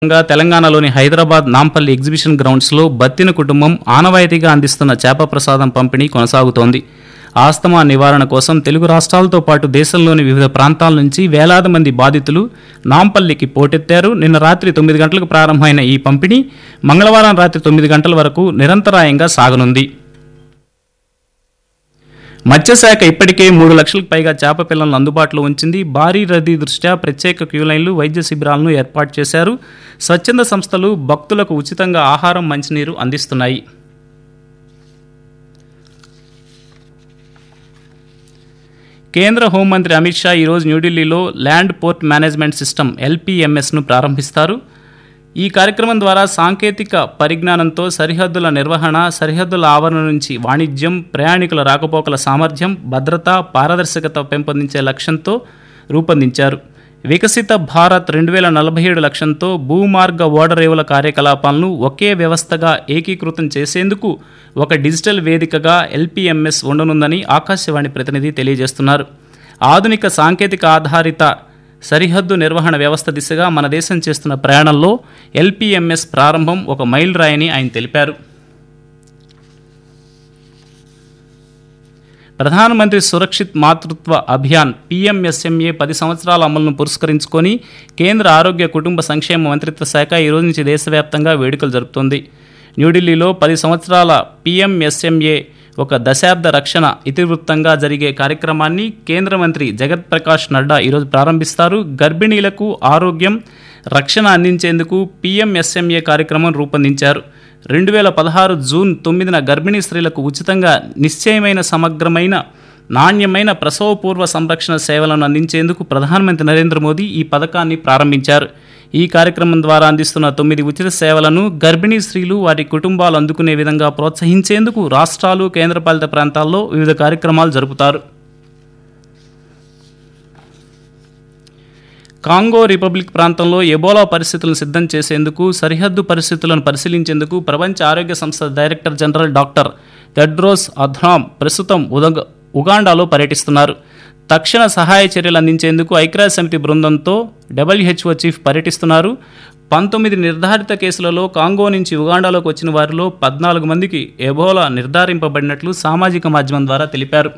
గా తెలంగాణలోని హైదరాబాద్ నాంపల్లి ఎగ్జిబిషన్ గ్రౌండ్స్లో బత్తిన కుటుంబం ఆనవాయితీగా అందిస్తున్న చేప ప్రసాదం పంపిణీ కొనసాగుతోంది ఆస్తమా నివారణ కోసం తెలుగు రాష్ట్రాలతో పాటు దేశంలోని వివిధ ప్రాంతాల నుంచి వేలాది మంది బాధితులు నాంపల్లికి పోటెత్తారు నిన్న రాత్రి తొమ్మిది గంటలకు ప్రారంభమైన ఈ పంపిణీ మంగళవారం రాత్రి తొమ్మిది గంటల వరకు నిరంతరాయంగా సాగనుంది మత్స్యశాఖ ఇప్పటికే మూడు లక్షలకు పైగా చేప పిల్లలను అందుబాటులో ఉంచింది భారీ రద్దీ దృష్ట్యా ప్రత్యేక క్యూ లైన్లు వైద్య శిబిరాలను ఏర్పాటు చేశారు స్వచ్ఛంద సంస్థలు భక్తులకు ఉచితంగా ఆహారం మంచినీరు అందిస్తున్నాయి కేంద్ర హోంమంత్రి అమిత్ షా ఈరోజు న్యూఢిల్లీలో ల్యాండ్ పోర్ట్ మేనేజ్మెంట్ సిస్టమ్ ఎల్పీఎంఎస్ను ప్రారంభిస్తారు ఈ కార్యక్రమం ద్వారా సాంకేతిక పరిజ్ఞానంతో సరిహద్దుల నిర్వహణ సరిహద్దుల ఆవరణ నుంచి వాణిజ్యం ప్రయాణికుల రాకపోకల సామర్థ్యం భద్రత పారదర్శకత పెంపొందించే లక్ష్యంతో రూపొందించారు వికసిత భారత్ రెండు వేల నలభై ఏడు లక్ష్యంతో భూమార్గ ఓడరేవుల కార్యకలాపాలను ఒకే వ్యవస్థగా ఏకీకృతం చేసేందుకు ఒక డిజిటల్ వేదికగా ఎల్పీఎంఎస్ ఉండనుందని ఆకాశవాణి ప్రతినిధి తెలియజేస్తున్నారు ఆధునిక సాంకేతిక ఆధారిత సరిహద్దు నిర్వహణ వ్యవస్థ దిశగా మన దేశం చేస్తున్న ప్రయాణంలో ఎల్పీఎంఎస్ ప్రారంభం ఒక మైల్ రాయని ఆయన తెలిపారు ప్రధానమంత్రి సురక్షిత్ మాతృత్వ అభియాన్ పీఎంఎస్ఎంఏ పది సంవత్సరాల అమలును పురస్కరించుకొని కేంద్ర ఆరోగ్య కుటుంబ సంక్షేమ మంత్రిత్వ శాఖ ఈ రోజు నుంచి దేశవ్యాప్తంగా వేడుకలు జరుపుతోంది న్యూఢిల్లీలో పది సంవత్సరాల పీఎంఎస్ఎంఏ ఒక దశాబ్ద రక్షణ ఇతివృత్తంగా జరిగే కార్యక్రమాన్ని కేంద్ర మంత్రి జగత్ ప్రకాష్ నడ్డా ఈరోజు ప్రారంభిస్తారు గర్భిణీలకు ఆరోగ్యం రక్షణ అందించేందుకు పీఎంఎస్ఎంఏ కార్యక్రమం రూపొందించారు రెండు వేల పదహారు జూన్ తొమ్మిదిన గర్భిణీ స్త్రీలకు ఉచితంగా నిశ్చయమైన సమగ్రమైన నాణ్యమైన ప్రసవపూర్వ సంరక్షణ సేవలను అందించేందుకు ప్రధానమంత్రి నరేంద్ర మోదీ ఈ పథకాన్ని ప్రారంభించారు ఈ కార్యక్రమం ద్వారా అందిస్తున్న తొమ్మిది ఉచిత సేవలను గర్భిణీ స్త్రీలు వారి కుటుంబాలు అందుకునే విధంగా ప్రోత్సహించేందుకు రాష్ట్రాలు కేంద్రపాలిత ప్రాంతాల్లో వివిధ కార్యక్రమాలు జరుపుతారు కాంగో రిపబ్లిక్ ప్రాంతంలో ఎబోలా పరిస్థితులను సిద్ధం చేసేందుకు సరిహద్దు పరిస్థితులను పరిశీలించేందుకు ప్రపంచ ఆరోగ్య సంస్థ director general doctor Tedros Adhanom ప్రస్తుతం ఉదగ ఉగాండాలో పర్యటిస్తున్నారు తక్షణ సహాయ చర్యలు అందించేందుకు ఐక్యరాజ్య సమితి బృందంతో డబ్ల్యూహెచ్ఓ చీఫ్ పర్యటిస్తున్నారు పంతొమ్మిది నిర్ధారిత కేసులలో కాంగో నుంచి ఉగాండాలోకి వచ్చిన వారిలో పద్నాలుగు మందికి ఎబోలా నిర్ధారింపబడినట్లు సామాజిక మాధ్యమం ద్వారా తెలిపారు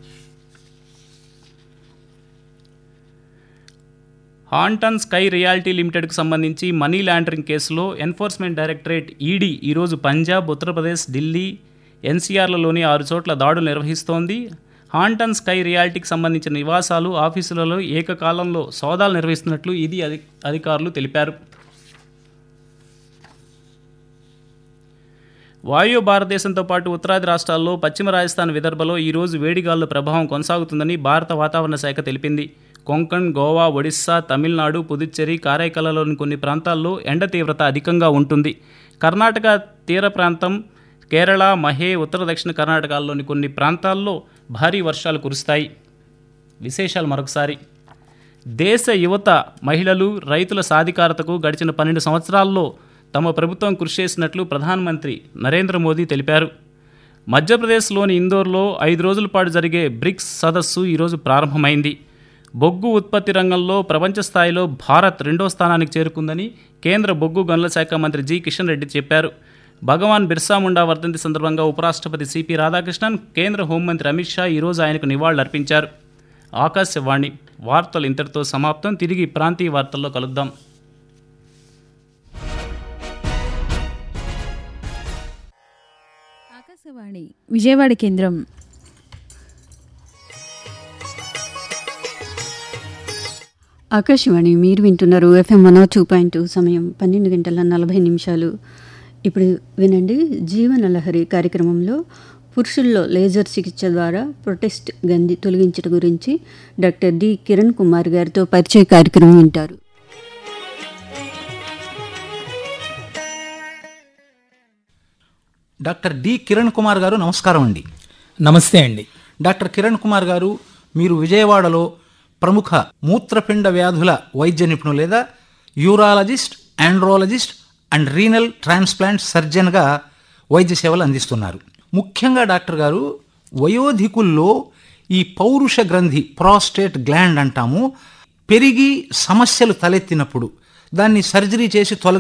హాంటన్ స్కై రియాలిటీ లిమిటెడ్కు సంబంధించి మనీ లాండరింగ్ కేసులో ఎన్ఫోర్స్మెంట్ డైరెక్టరేట్ ఈడీ ఈరోజు పంజాబ్ ఉత్తరప్రదేశ్ ఢిల్లీ ఎన్సీఆర్లలోని ఆరు చోట్ల దాడులు నిర్వహిస్తోంది హాంటన్ స్కై రియాలిటీకి సంబంధించిన నివాసాలు ఆఫీసులలో ఏకకాలంలో సోదాలు నిర్వహిస్తున్నట్లు ఇది అధి అధికారులు తెలిపారు వాయు భారతదేశంతో పాటు ఉత్తరాది రాష్ట్రాల్లో పశ్చిమ రాజస్థాన్ విదర్భలో ఈరోజు వేడిగాలుల ప్రభావం కొనసాగుతుందని భారత వాతావరణ శాఖ తెలిపింది కొంకణ్ గోవా ఒడిస్సా తమిళనాడు పుదుచ్చేరి కారైకలలోని కొన్ని ప్రాంతాల్లో ఎండ తీవ్రత అధికంగా ఉంటుంది కర్ణాటక తీర ప్రాంతం కేరళ మహే ఉత్తర దక్షిణ కర్ణాటకలోని కొన్ని ప్రాంతాల్లో భారీ వర్షాలు కురుస్తాయి విశేషాలు మరొకసారి దేశ యువత మహిళలు రైతుల సాధికారతకు గడిచిన పన్నెండు సంవత్సరాల్లో తమ ప్రభుత్వం కృషి చేసినట్లు ప్రధానమంత్రి నరేంద్ర మోదీ తెలిపారు మధ్యప్రదేశ్లోని ఇందోర్లో ఐదు రోజుల పాటు జరిగే బ్రిక్స్ సదస్సు ఈరోజు ప్రారంభమైంది బొగ్గు ఉత్పత్తి రంగంలో ప్రపంచ స్థాయిలో భారత్ రెండో స్థానానికి చేరుకుందని కేంద్ర బొగ్గు గనుల శాఖ మంత్రి జి కిషన్ రెడ్డి చెప్పారు భగవాన్ బిర్సా ముండా వర్ధంతి సందర్భంగా ఉపరాష్ట్రపతి సిపి రాధాకృష్ణన్ కేంద్ర హోంమంత్రి అమిత్ షా ఈరోజు ఆయనకు నివాళులర్పించారు ఆకాశవాణి వార్తలు ఇంతటితో సమాప్తం తిరిగి ప్రాంతీయ వార్తల్లో కలుద్దాం ఆకాశవాణి విజయవాడ కేంద్రం ఆకాశవాణి మీరు వింటున్నారు FM one two point two సమయం పన్నెండు గంటల నలభై నిమిషాలు ఇప్పుడు వినండి జీవనలహరి కార్యక్రమంలో పురుషుల్లో లేజర్ చికిత్స ద్వారా ప్రొటెస్ట్ గంది తొలగించడం గురించి డాక్టర్ డి కిరణ్ కుమార్ గారితో పరిచయ కార్యక్రమం వింటారు డాక్టర్ డి కిరణ్ కుమార్ గారు నమస్కారం అండి నమస్తే అండి డాక్టర్ కిరణ్ కుమార్ గారు మీరు విజయవాడలో ప్రముఖ మూత్రపిండ వ్యాధుల వైద్య నిపుణులు లేదా urologist andrologist and renal transplant సర్జన్గా వైద్య సేవలు అందిస్తున్నారు ముఖ్యంగా డాక్టర్ గారు వయోధికుల్లో ఈ పౌరుష గ్రంథి ప్రాస్టేట్ గ్లాండ్ అంటాము పెరిగి సమస్యలు తలెత్తినప్పుడు దాన్ని సర్జరీ చేసి తొలగి